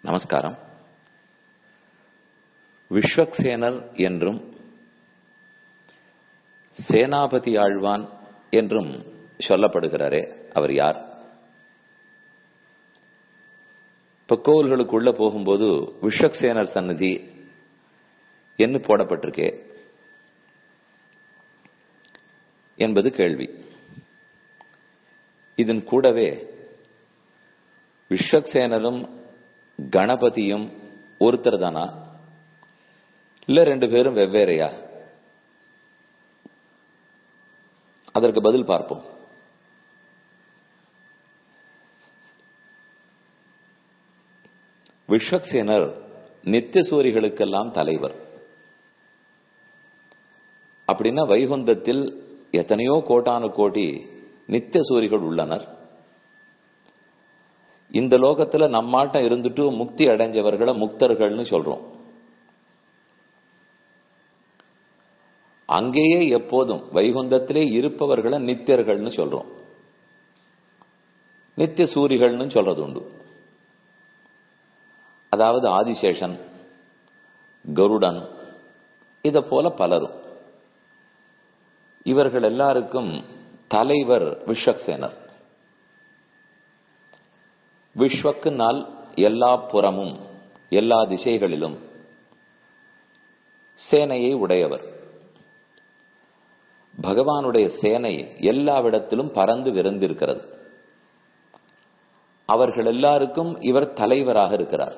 நமஸ்காரம் விஸ்வக்சேனர் என்றும் சேனாபதி ஆழ்வான் என்றும் சொல்லப்படுகிறாரே அவர் யார் இப்ப கோவில்களுக்குள்ள போகும்போது விஸ்வக்சேனர் சன்னதி என்று போடப்பட்டிருக்கே என்பது கேள்வி இதன் கூடவே விஸ்வக்சேனரும் கணபதியும் ஒருத்தர் தானா இல்ல ரெண்டு பேரும் வெவ்வேறையா அதற்கு பதில் பார்ப்போம் விஸ்வக்சேனர் நித்திய சூரிகளுக்கெல்லாம் தலைவர் அப்படின்னா வைகுந்தத்தில் எத்தனையோ கோட்டானு கோடி நித்திய சூரிகள் உள்ளனர் இந்த லோகத்துல நம்மாட்டம் இருந்துட்டு முக்தி அடைஞ்சவர்களை முக்தர்கள்னு சொல்றோம் அங்கேயே எப்போதும் வைகுந்தத்திலே இருப்பவர்களை நித்தியர்கள்னு சொல்றோம் நித்திய சூரிகள்னு சொல்றது உண்டு அதாவது ஆதிசேஷன் கருடன் இத போல பலரும் இவர்கள் எல்லாருக்கும் தலைவர் விஸ்வக்சேனர் விஸ்வக்குனால் எல்லா புறமும் எல்லா திசைகளிலும் சேனையை உடையவர் பகவானுடைய சேனை எல்லாவிடத்திலும் பறந்து விருந்திருக்கிறது அவர்கள் எல்லாருக்கும் இவர் தலைவராக இருக்கிறார்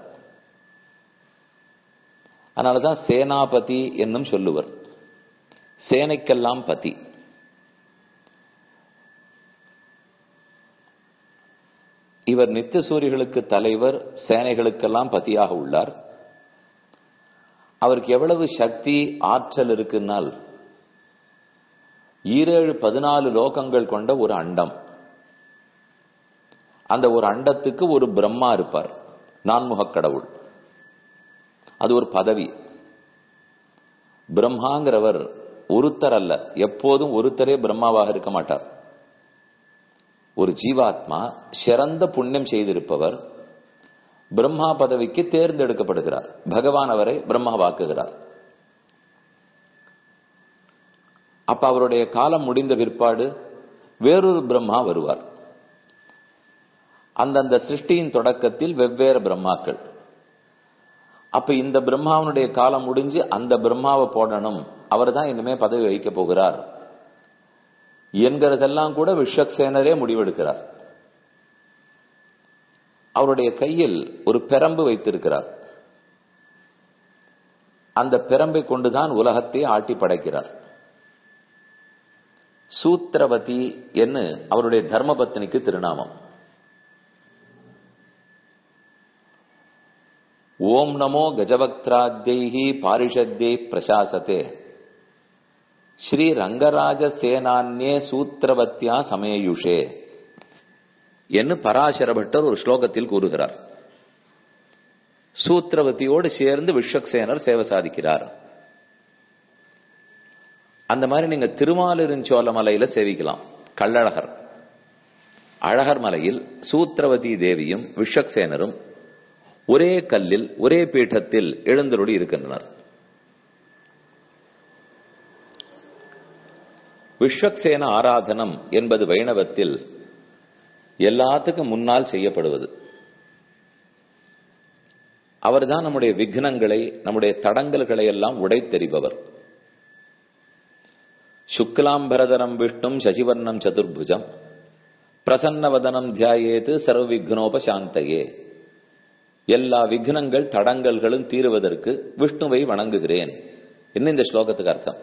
அதனாலதான் சேனாபதி என்னும் சொல்லுவர் சேனைக்கெல்லாம் பதி இவர் நித்திய சூரியர்களுக்கு தலைவர் சேனைகளுக்கெல்லாம் பதியாக உள்ளார் அவருக்கு எவ்வளவு சக்தி ஆற்றல் இருக்குன்னால் ஈரேழு பதினாலு லோகங்கள் கொண்ட ஒரு அண்டம் அந்த ஒரு அண்டத்துக்கு ஒரு பிரம்மா இருப்பார் நான்முக கடவுள் அது ஒரு பதவி பிரம்மாங்கிறவர் ஒருத்தர் அல்ல எப்போதும் ஒருத்தரே பிரம்மாவாக இருக்க மாட்டார் ஒரு ஜீவாத்மா சிறந்த புண்ணியம் செய்திருப்பவர் பிரம்மா பதவிக்கு தேர்ந்தெடுக்கப்படுகிறார் பகவான் அவரை பிரம்மாவாக்குகிறார் அப்ப அவருடைய காலம் முடிந்த பிற்பாடு வேறொரு பிரம்மா வருவார் அந்தந்த சிருஷ்டியின் தொடக்கத்தில் வெவ்வேறு பிரம்மாக்கள் அப்ப இந்த பிரம்மாவனுடைய காலம் முடிஞ்சு அந்த பிரம்மாவை போடணும் அவர் தான் இனிமே பதவி வகிக்க போகிறார் என்கிறதெல்லாம் கூட விஸ்வக்சேனரே முடிவெடுக்கிறார் அவருடைய கையில் ஒரு பெரம்பு வைத்திருக்கிறார் அந்த பெரம்பை கொண்டுதான் உலகத்தை ஆட்டி படைக்கிறார் சூத்திரவதி என்று அவருடைய தர்மபத்னிக்கு திருநாமம் ஓம் நமோ கஜவக்திராத்யைஹி பாரிஷத்யை பிரசாசத்தே ஸ்ரீ ரங்கராஜ சேனான்யே சூத்திரவத்தியா சமேயுஷே என்று பராசர பட்டர் ஒரு ஸ்லோகத்தில் கூறுகிறார் சூத்திரவதியோடு சேர்ந்து விஸ்வக்சேனர் சேவை சாதிக்கிறார் அந்த மாதிரி நீங்க திருமாலிருஞ்சோல மலையில சேவிக்கலாம் கள்ளழகர் அழகர் மலையில் சூத்திரவதி தேவியும் விஸ்வக்சேனரும் ஒரே கல்லில் ஒரே பீഠத்தில் எழுந்தருளி இருக்கின்றனர் விஸ்வக்சேன ஆராதனம் என்பது வைணவத்தில் எல்லாத்துக்கும் முன்னால் செய்யப்படுவது அவர்தான் நம்முடைய விக்னங்களை நம்முடைய தடங்கல்களை எல்லாம் உடைத்தெறிபவர் சுக்லாம்பரதரம் விஷ்ணும் சசிவர்ணம் சதுர்புஜம் பிரசன்னவதனம் தியாயேது சர்வ விக்னோபசாந்தையே எல்லா விக்னங்கள் தடங்கல்களும் தீருவதற்கு விஷ்ணுவை வணங்குகிறேன் என்ன இந்த ஸ்லோகத்துக்கு அர்த்தம்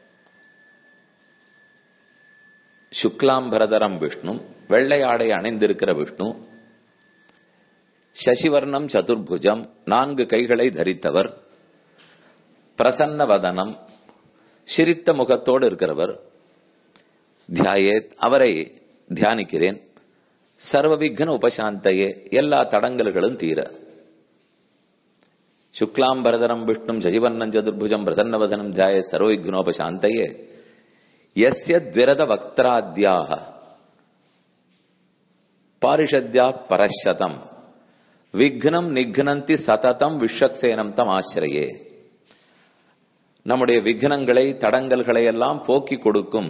சுக்லாம்பரதரம் விஷ்ணு வெள்ளை ஆடை அணிந்திருக்கிற விஷ்ணு சசிவர்ணம் சதுர்புஜம் நான்கு கைகளை தரித்தவர் பிரசன்ன வதனம் சிரித்த முகத்தோடு இருக்கிறவர் தியாயேத் அவரை தியானிக்கிறேன் சர்வ விக்ன உபசாந்தையே எல்லா தடங்கல்களும் தீர சுக்லாம்பரதரம் விஷ்ணும் சசிவர்ணம் சதுர்புஜம் பிரசன்னவதனம் தியாய சர்வ விக்னோபசாந்தையே எஸ்ய த்விரத வக்திராத்யாக பாரிஷத்யா பரஷதம் விக்னம் நிக்னந்தி சததம் விஷக்சேனம் தம் ஆசிரியே நம்முடைய விக்னங்களை தடங்கல்களை எல்லாம் போக்கி கொடுக்கும்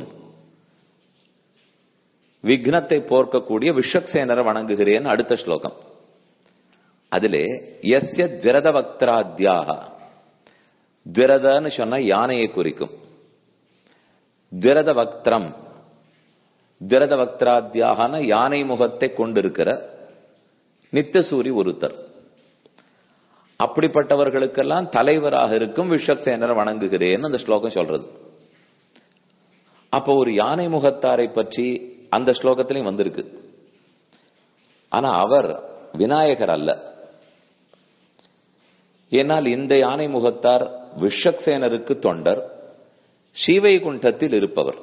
விக்னத்தை போர்க்கக்கூடிய விஷக்சேனரை வணங்குகிறேன் அடுத்த ஸ்லோகம் அதிலே எஸ்ய திரத வக்திராத்யாக திரதன்னு சொன்ன யானையை குறிக்கும் திரத வக்திரம் திரத வக்திராத்தியான யானை முகத்தை கொண்டிருக்கிற நித்தசூரி ஒருத்தர் அப்படிப்பட்டவர்களுக்கெல்லாம் தலைவராக இருக்கும் விஷக்சேனரை வணங்குகிறேன் அந்த ஸ்லோகம் சொல்றது அப்போ ஒரு யானை முகத்தாரை பற்றி அந்த ஸ்லோகத்திலையும் வந்திருக்கு ஆனா அவர் விநாயகர் அல்ல ஏனால் இந்த யானை முகத்தார் விஷக்சேனருக்கு தொண்டர் ஸ்ரீவைகுண்டத்தில் இருப்பவர்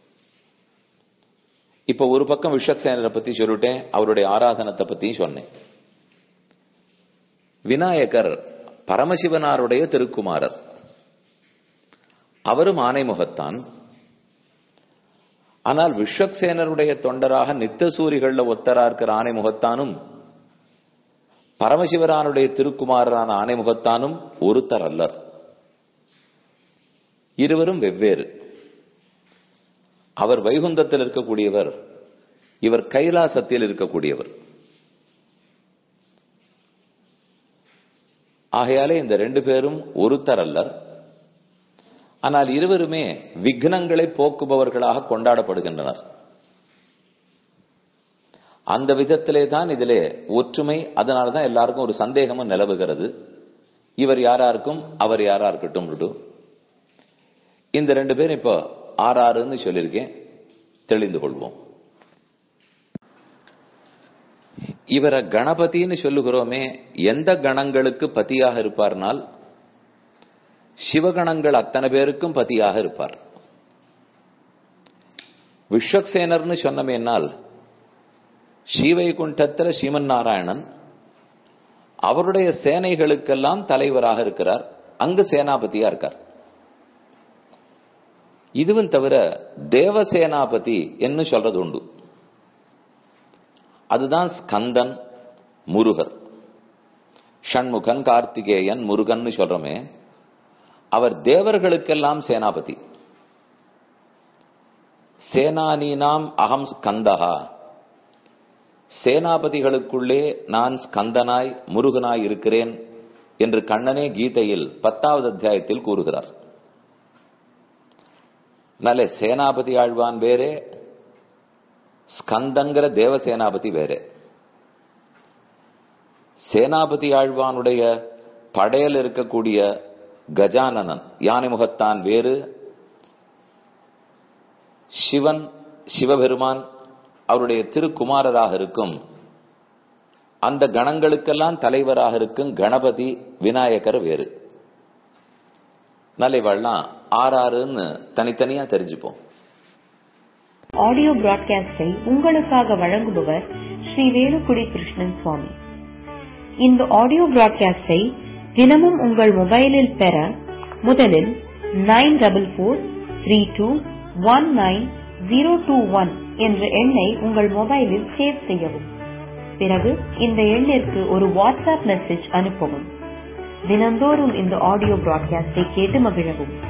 இப்ப ஒரு பக்கம் விஷக்சேனரை பத்தி சொல்லிட்டேன் அவருடைய ஆராதனத்தை பத்தியும் சொன்னேன் விநாயகர் பரமசிவனாருடைய திருக்குமாரர் அவரும் ஆனை முகத்தான் ஆனால் விஸ்வக்சேனருடைய தொண்டராக நித்தசூரிகள்ல ஒத்தரா இருக்கிற ஆனை முகத்தானும் பரமசிவரானுடைய திருக்குமாரரான ஆனை முகத்தானும் ஒருத்தர் அல்லர் இருவரும் வெவ்வேறு அவர் வைகுந்தத்தில் இருக்கக்கூடியவர் இவர் கைலாசத்தில் இருக்கக்கூடியவர் ஆகையாலே இந்த ரெண்டு பேரும் ஒருத்தர் அல்லர் ஆனால் இருவருமே விக்னங்களை போக்குபவர்களாக கொண்டாடப்படுகின்றனர் அந்த விதத்திலே தான் இதிலே ஒற்றுமை அதனாலதான் எல்லாருக்கும் ஒரு சந்தேகமும் நிலவுகிறது இவர் யாரா இருக்கும் அவர் யாரா இருக்கட்டும் இந்த ரெண்டு பேரும் இப்போ ஆறாறுன்னு சொல்லியிருக்கேன் தெளிந்து கொள்வோம் இவரை கணபதினு சொல்லுகிறோமே எந்த கணங்களுக்கு பதியாக இருப்பார்னால் சிவகணங்கள் அத்தனை பேருக்கும் பதியாக இருப்பார் விஸ்வக்சேனர்னு சொன்னமேனால் ஸ்ரீவைகுண்டத்தில் ஸ்ரீமன் நாராயணன் அவருடைய சேனைகளுக்கெல்லாம் தலைவராக இருக்கிறார் அங்கு சேனாபதியா இருக்கார் இதுவும் தவிர தேவசேனாபதி என்று சொல்றது உண்டு அதுதான் ஸ்கந்தன் முருகர் ஷண்முகன் கார்த்திகேயன் முருகன் சொல்றோமே அவர் தேவர்களுக்கெல்லாம் சேனாபதி சேனானீனாம் அகம் ஸ்கந்தகா சேனாபதிகளுக்குள்ளே நான் ஸ்கந்தனாய் முருகனாய் இருக்கிறேன் என்று கண்ணனே கீதையில் பத்தாவது அத்தியாயத்தில் கூறுகிறார் நல்ல சேனாபதி ஆழ்வான் வேறே ஸ்கந்தங்கிற தேவசேனாபதி வேறே சேனாபதி ஆழ்வானுடைய படையில் இருக்கக்கூடிய கஜானனன் யானை முகத்தான் வேறு சிவன் சிவபெருமான் அவருடைய திருக்குமாரராக இருக்கும் அந்த கணங்களுக்கெல்லாம் தலைவராக இருக்கும் கணபதி விநாயகர் வேறு நல்லைவாள்லாம் ஆறாறுன்னு தனித்தனியா தெரிஞ்சுப்போம் ஆடியோ பிராட்காஸ்டை உங்களுக்காக வழங்குபவர் ஸ்ரீ வேலுக்குடி கிருஷ்ணன் சுவாமி இந்த ஆடியோ பிராட்காஸ்டை தினமும் உங்கள் மொபைலில் பெற முதலில் nine double four three two one nine zero two one என்ற எண்ணை உங்கள் மொபைலில் சேவ் செய்யவும் பிறகு இந்த எண்ணிற்கு ஒரு வாட்ஸ்அப் மெசேஜ் அனுப்பவும் தினந்தோறும் இந்த ஆடியோ பிராட்காஸ்டை கேட்டு மகிழவும்